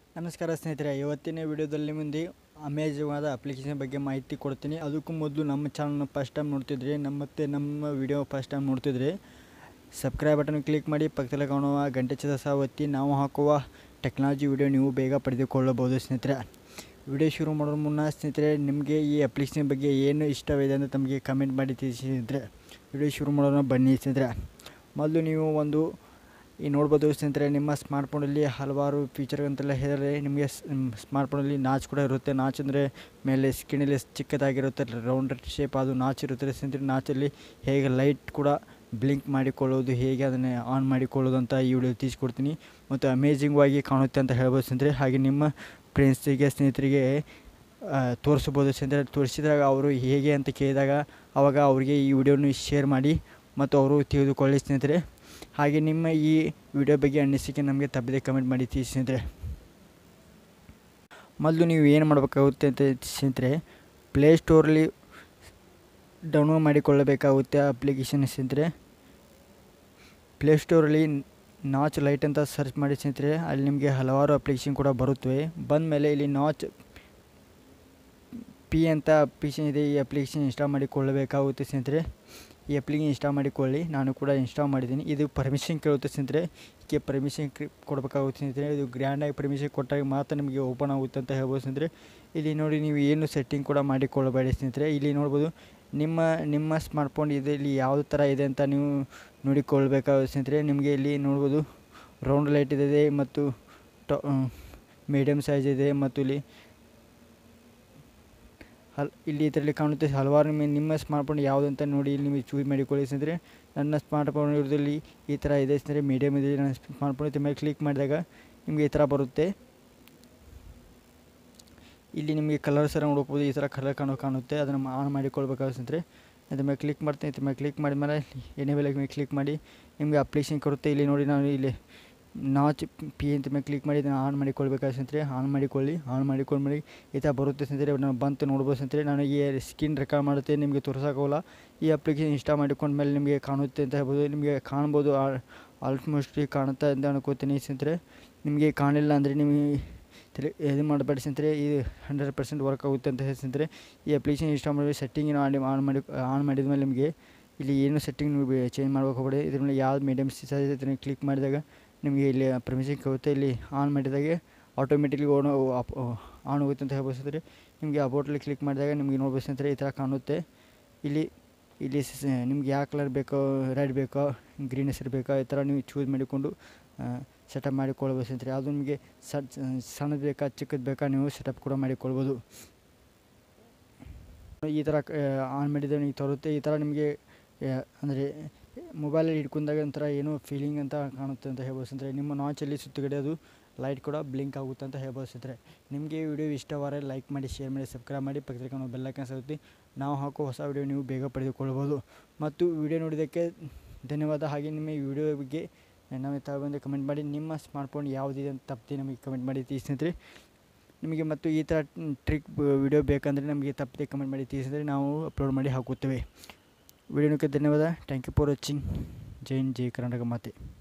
ನಮಸ್ಕಾರ ಸ್ನೇಹಿತರೆ ಇವತ್ತಿನ ವಿಡಿಯೋದಲ್ಲಿ ಮುಂದೆ ಅಮೇಜವಾದ ಅಪ್ಲಿಕೇಶನ್ ಬಗ್ಗೆ ಮಾಹಿತಿ ಕೊಡ್ತೀನಿ ಅದಕ್ಕೂ ಮೊದಲು ನಮ್ಮ ಚಾನಲ್ನ ಫಸ್ಟ್ ಟೈಮ್ ನೋಡ್ತಿದ್ರೆ ನಮ್ಮ ಮತ್ತು ನಮ್ಮ ವಿಡಿಯೋ ಫಸ್ಟ್ ಟೈಮ್ ನೋಡ್ತಿದ್ರೆ ಸಬ್ಸ್ಕ್ರೈಬ್ ಬಟನ್ ಕ್ಲಿಕ್ ಮಾಡಿ ಪಕ್ಕದಲ್ಲಿ ಕಾಣುವ ಗಂಟೆ ಚಿತ್ರ ಸಹ ಒತ್ತಿ ನಾವು ಹಾಕುವ ಟೆಕ್ನಾಲಜಿ ವಿಡಿಯೋ ನೀವು ಬೇಗ ಪಡೆದುಕೊಳ್ಳಬಹುದು ಸ್ನೇಹಿತರೆ ವಿಡಿಯೋ ಶುರು ಮಾಡೋ ಮುನ್ನ ಸ್ನೇಹಿತರೆ ನಿಮಗೆ ಈ ಅಪ್ಲಿಕೇಶನ್ ಬಗ್ಗೆ ಏನು ಇಷ್ಟವಿದೆ ಅಂತ ತಮಗೆ ಕಮೆಂಟ್ ಮಾಡಿ ತಿಳಿಸಿ ಸ್ನೇಹಿತರೆ ವಿಡಿಯೋ ಶುರು ಮಾಡೋಣ ಬನ್ನಿ ಸ್ನೇಹಿತರೆ ಮೊದಲು ನೀವು ಒಂದು ಈ ನೋಡ್ಬೋದು ಸ್ನೇಹಿತರೆ ನಿಮ್ಮ ಸ್ಮಾರ್ಟ್ಫೋನಲ್ಲಿ ಹಲವಾರು ಫೀಚರ್ ಅಂತೆಲ್ಲ ಹೇಳಿದ್ರೆ ನಿಮಗೆ ಸ್ಮಾರ್ಟ್ಫೋನಲ್ಲಿ ನಾಚ್ ಕೂಡ ಇರುತ್ತೆ ನಾಚ್ ಅಂದರೆ ಮೇಲೆ ಸ್ಕಿನಲ್ಲಿ ಚಿಕ್ಕದಾಗಿರುತ್ತೆ ರೌಂಡ್ ಶೇಪ್ ಅದು ನಾಚ್ ಇರುತ್ತೆ ಸ್ನೇಹಿತರೆ ನಾಚಲ್ಲಿ ಹೇಗೆ ಲೈಟ್ ಕೂಡ ಬ್ಲಿಂಕ್ ಮಾಡಿಕೊಳ್ಳೋದು ಹೇಗೆ ಅದನ್ನು ಆನ್ ಮಾಡಿಕೊಳ್ಳೋದು ಅಂತ ಈ ವಿಡಿಯೋ ತಿಳಿಸ್ಕೊಡ್ತೀನಿ ಮತ್ತು ಅಮೇಜಿಂಗ್ವಾಗಿ ಕಾಣುತ್ತೆ ಅಂತ ಹೇಳ್ಬೋದು ಸ್ನೇಹಿತರೆ ಹಾಗೆ ನಿಮ್ಮ ಫ್ರೆಂಡ್ಸಿಗೆ ಸ್ನೇಹಿತರಿಗೆ ತೋರಿಸ್ಬೋದು ಸ್ನೇಹಿತರೆ ತೋರಿಸಿದಾಗ ಅವರು ಹೇಗೆ ಅಂತ ಕೇಳಿದಾಗ ಆವಾಗ ಅವರಿಗೆ ಈ ವಿಡಿಯೋನ ಶೇರ್ ಮಾಡಿ ಮತ್ತು ಅವರು ತಿಳಿದುಕೊಳ್ಳಿ ಸ್ನೇಹಿತರೆ ಹಾಗೆ ನಿಮ್ಮ ಈ ವಿಡಿಯೋ ಬಗ್ಗೆ ಅನಿಸಿಕೆ ನಮಗೆ ತಪ್ಪದೆ ಕಮೆಂಟ್ ಮಾಡಿ ತಿಳಿಸಿ ಸ್ನೇಹಿತರೆ ಮೊದಲು ನೀವು ಏನು ಮಾಡಬೇಕಾಗುತ್ತೆ ಅಂತ ಸ್ನೇಹಿತರೆ ಪ್ಲೇಸ್ಟೋರಲ್ಲಿ ಡೌನ್ಲೋಡ್ ಮಾಡಿಕೊಳ್ಳಬೇಕಾಗುತ್ತೆ ಅಪ್ಲಿಕೇಶನ್ ಸ್ನೇಹಿತರೆ ಪ್ಲೇಸ್ಟೋರಲ್ಲಿ ನಾಚ್ ಲೈಟ್ ಅಂತ ಸರ್ಚ್ ಮಾಡಿ ಸ್ನೇಹಿತರೆ ಅಲ್ಲಿ ನಿಮಗೆ ಹಲವಾರು ಅಪ್ಲಿಕೇಶನ್ ಕೂಡ ಬರುತ್ತವೆ ಬಂದ ಮೇಲೆ ಇಲ್ಲಿ ನಾಚ್ ಪಿ ಅಂತ ಅಪ್ಲಿಕೇಶನ್ ಇದೆ ಈ ಅಪ್ಲಿಕೇಶನ್ ಇನ್ಸ್ಟಾಲ್ ಮಾಡಿಕೊಳ್ಳಬೇಕಾಗುತ್ತೆ ಸ್ನೇಹಿತರೆ ಈ ಅಪ್ಲಿಕೇಶನ್ ಇನ್ಸ್ಟಾಲ್ ಮಾಡಿಕೊಳ್ಳಿ ನಾನು ಕೂಡ ಇನ್ಸ್ಟಾಲ್ ಮಾಡಿದ್ದೀನಿ ಇದು ಪರ್ಮಿಷನ್ ಕೇಳುತ್ತೆ ಸ್ನೇಹಿತರೆ ಇದಕ್ಕೆ ಪರ್ಮಿಷನ್ ಕೊಡಬೇಕಾಗುತ್ತೆ ಸ್ನೇಹಿತರೆ ಇದು ಗ್ರ್ಯಾಂಡಾಗಿ ಪರ್ಮಿಷನ್ ಕೊಟ್ಟಾಗ ಮಾತ್ರ ನಿಮಗೆ ಓಪನ್ ಆಗುತ್ತೆ ಅಂತ ಹೇಳ್ಬೋದು ಸ್ನೇಹಿತರೆ ಇಲ್ಲಿ ನೋಡಿ ನೀವು ಏನು ಸೆಟ್ಟಿಂಗ್ ಕೂಡ ಮಾಡಿಕೊಳ್ಳಬೇಡಿ ಸ್ನೇಹಿತರೆ ಇಲ್ಲಿ ನೋಡ್ಬೋದು ನಿಮ್ಮ ನಿಮ್ಮ ಸ್ಮಾರ್ಟ್ಫೋನ್ ಇದೆ ಇಲ್ಲಿ ಯಾವ ಥರ ಇದೆ ಅಂತ ನೀವು ನೋಡಿಕೊಳ್ಬೇಕಾಗುತ್ತೆ ಸ್ನೇಹಿತರೆ ನಿಮಗೆ ಇಲ್ಲಿ ನೋಡ್ಬೋದು ರೌಂಡ್ ಲೈಟ್ ಇದೆ ಮತ್ತು ಟೊ ಮೀಡಿಯಮ್ ಸೈಜ್ ಇದೆ ಮತ್ತು ಇಲ್ಲಿ ಹಲ್ ಇಲ್ಲಿ ಇದರಲ್ಲಿ ಕಾಣುತ್ತೆ ಹಲವಾರು ನಿಮ್ಮ ನಿಮ್ಮ ಸ್ಮಾರ್ಟ್ಫೋನ್ ಯಾವುದು ಅಂತ ನೋಡಿ ಇಲ್ಲಿ ನಿಮಗೆ ಚೂಸ್ ಮಾಡಿಕೊಳ್ಳಿ ಸ್ನೇಹಿತರೆ ನನ್ನ ಸ್ಮಾರ್ಟ್ಫೋನ್ ಇರೋದ್ರಲ್ಲಿ ಈ ಥರ ಇದೆ ಸ್ನೇಹಿತರೆ ಮೀಡಿಯಮ್ ಇದೆ ನನ್ನ ಸ್ಮಾರ್ಟ್ಫೋನ್ ಇದ್ರ ಮೇಲೆ ಕ್ಲಿಕ್ ಮಾಡಿದಾಗ ನಿಮಗೆ ಈ ಥರ ಬರುತ್ತೆ ಇಲ್ಲಿ ನಿಮಗೆ ಕಲರ್ಸ್ ಎಲ್ಲ ನೋಡ್ಬೋದು ಈ ಥರ ಕಲರ್ ಕಾಣೋ ಕಾಣುತ್ತೆ ಅದನ್ನು ಆನ್ ಮಾಡಿಕೊಳ್ಬೇಕಾಗುತ್ತೆ ಸ್ನೇಹಿತರೆ ಅದ್ರ ಮೇಲೆ ಕ್ಲಿಕ್ ಮಾಡ್ತೀನಿ ಇದ್ರ ಮೇಲೆ ಕ್ಲಿಕ್ ಮಾಡಿದ್ಮೇಲೆ ಎನೇಬಲ್ ಮೇಲೆ ಕ್ಲಿಕ್ ಮಾಡಿ ನಿಮಗೆ ಅಪ್ಲಿಕೇಶನ್ ಕೊಡುತ್ತೆ ಇಲ್ಲಿ ನೋಡಿ ನಾನು ಇಲ್ಲಿ ನಾಚ್ ಪಿ ಅಂತ ಮೇಲೆ ಕ್ಲಿಕ್ ಮಾಡಿ ಇದನ್ನು ಆನ್ ಮಾಡಿಕೊಳ್ಬೇಕಾದ್ರೆ ಸ್ನೇಹಿತರೆ ಆನ್ ಮಾಡಿಕೊಳ್ಳಿ ಆನ್ ಮಾಡಿಕೊಂಡ್ಮೇಲೆ ಈ ಥರ ಬರುತ್ತೆ ಸ್ನೇಹಿತರೆ ನಾನು ಬಂತು ನೋಡ್ಬೋದು ಸ್ನೇಹಿತರೆ ನಾನು ಈ ಸ್ಕ್ರೀನ್ ರೆಕಾರ್ಡ್ ಮಾಡುತ್ತೆ ನಿಮಗೆ ತೋರ್ಸೋಕ್ಕಾಗಲ್ಲ ಈ ಅಪ್ಲಿಕೇಶನ್ ಇನ್ಸ್ಟಾಲ್ ಮಾಡಿಕೊಂಡ್ಮೇಲೆ ನಿಮಗೆ ಕಾಣುತ್ತೆ ಅಂತ ಹೇಳ್ಬೋದು ನಿಮಗೆ ಕಾಣ್ಬೋದು ಆಲ್ಮೋಸ್ಟ್ ಕಾಣುತ್ತೆ ಅಂತ ಅನ್ಕೋತೀನಿ ಸ್ನೇಹಿತರೆ ನಿಮಗೆ ಕಾಣಿಲ್ಲ ಅಂದರೆ ನಿಮಗೆ ತಲೆ ಇದು ಮಾಡಬೇಡಿ ಸ್ನೇಹಿತರೆ ಇದು ಹಂಡ್ರೆಡ್ ಪರ್ಸೆಂಟ್ ವರ್ಕ್ ಆಗುತ್ತೆ ಅಂತ ಹೇಳಿ ಸ್ನೇಹಿತರೆ ಈ ಅಪ್ಲಿಕೇಶನ್ ಇನ್ಸ್ಟಾಲ್ ಮಾಡಿ ಸೆಟ್ಟಿಂಗಿನ ಆನ್ ಆನ್ ಮಾಡಿ ಆನ್ ಮಾಡಿದ ಮೇಲೆ ನಿಮಗೆ ಇಲ್ಲಿ ಏನು ಸೆಟ್ಟಿಂಗ್ ನೀವು ಚೇಂಜ್ ಮಾಡ್ಬೇಕು ಹೋಗ್ಬೇಡಿ ಇದ್ರ ಮೇಲೆ ಯಾವ್ದು ಮೀಡಿಯಮ್ ಸೈಜ್ ಇದನ್ನು ಕ್ಲಿಕ್ ಮಾಡಿದಾಗ ನಿಮಗೆ ಇಲ್ಲಿ ಪರ್ಮಿಷನ್ ಕೇಳುತ್ತೆ ಇಲ್ಲಿ ಆನ್ ಮಾಡಿದಾಗೆ ಆಟೋಮೆಟಿಕ್ಲಿ ಓನ್ ಆನ್ ಹೋಗುತ್ತೆ ಅಂತ ಹೇಳ್ಬೋದು ಸ್ನೇಹಿತರೆ ನಿಮಗೆ ಅಬೌಟಲ್ಲಿ ಕ್ಲಿಕ್ ಮಾಡಿದಾಗ ನಿಮಗೆ ನೋಡ್ಬೋದು ಸ್ನೇಹಿತರೆ ಈ ಥರ ಕಾಣುತ್ತೆ ಇಲ್ಲಿ ಇಲ್ಲಿ ನಿಮ್ಗೆ ಯಾವ ಕಲರ್ ಬೇಕೋ ರೆಡ್ ಬೇಕೋ ಗ್ರೀನ್ ಹೆಸರು ಬೇಕೋ ಈ ಥರ ನೀವು ಚೂಸ್ ಮಾಡಿಕೊಂಡು ಸೆಟಪ್ ಮಾಡಿಕೊಳ್ಬೋದು ಸ್ನೇಹಿತರೆ ಅದು ನಿಮಗೆ ಸಣ್ಣದು ಬೇಕಾ ಚಿಕ್ಕದು ಬೇಕಾ ನೀವು ಸೆಟಪ್ ಕೂಡ ಮಾಡಿಕೊಳ್ಬೋದು ಈ ಥರ ಆನ್ ಮಾಡಿದರೆ ನಿಮಗೆ ತರುತ್ತೆ ಈ ಥರ ನಿಮಗೆ ಅಂದರೆ ಮೊಬೈಲಲ್ಲಿ ಹಿಡ್ಕೊಂಡಾಗ ಒಂಥರ ಏನೋ ಫೀಲಿಂಗ್ ಅಂತ ಕಾಣುತ್ತೆ ಅಂತ ಹೇಳ್ಬೋದು ಸ್ನೇಹಿತರೆ ನಿಮ್ಮ ನಾಚಲ್ಲಿ ಸುತ್ತಗಡೆ ಅದು ಲೈಟ್ ಕೂಡ ಬ್ಲಿಂಕ್ ಆಗುತ್ತೆ ಅಂತ ಹೇಳ್ಬೋದು ಸ್ನೇಹಿತರೆ ನಿಮಗೆ ಈ ವಿಡಿಯೋ ಇಷ್ಟವಾದರೆ ಲೈಕ್ ಮಾಡಿ ಶೇರ್ ಮಾಡಿ ಸಬ್ಸ್ಕ್ರೈಬ್ ಮಾಡಿ ಪಕ್ಕದಲ್ಲಿ ಕಾಣೋ ಬೆಲ್ಲೈಕನ್ ಸೌತಿ ನಾವು ಹಾಕೋ ಹೊಸ ವಿಡಿಯೋ ನೀವು ಬೇಗ ಪಡೆದುಕೊಳ್ಳಬಹುದು ಮತ್ತು ವಿಡಿಯೋ ನೋಡಿದ್ದಕ್ಕೆ ಧನ್ಯವಾದ ಹಾಗೆ ನಿಮ್ಮ ಈ ವಿಡಿಯೋ ಬಗ್ಗೆ ನಮಗೆ ತಗೊಬಂದು ಕಮೆಂಟ್ ಮಾಡಿ ನಿಮ್ಮ ಸ್ಮಾರ್ಟ್ಫೋನ್ ಯಾವುದಿದೆ ಅಂತ ತಪ್ಪದೆ ನಮಗೆ ಕಮೆಂಟ್ ಮಾಡಿ ತಿಳಿಸಿದ್ರೆ ನಿಮಗೆ ಮತ್ತು ಈ ಥರ ಟ್ರಿಕ್ ವಿಡಿಯೋ ಬೇಕಂದರೆ ನಮಗೆ ತಪ್ಪದೆ ಕಮೆಂಟ್ ಮಾಡಿ ತಿಳಿಸಿದರೆ ನಾವು ಅಪ್ಲೋಡ್ ಮಾಡಿ ಹಾಕುತ್ತೇವೆ ವಿಡಿಯೋಕ್ಕೆ ಧನ್ಯವಾದ ಥ್ಯಾಂಕ್ ಯು ಫಾರ್ ವಾಚಿಂಗ್ ಜೈ ಹಿಂದ್ ಜೈ ಕರ್ನಾಟಕ ಮಾತೆ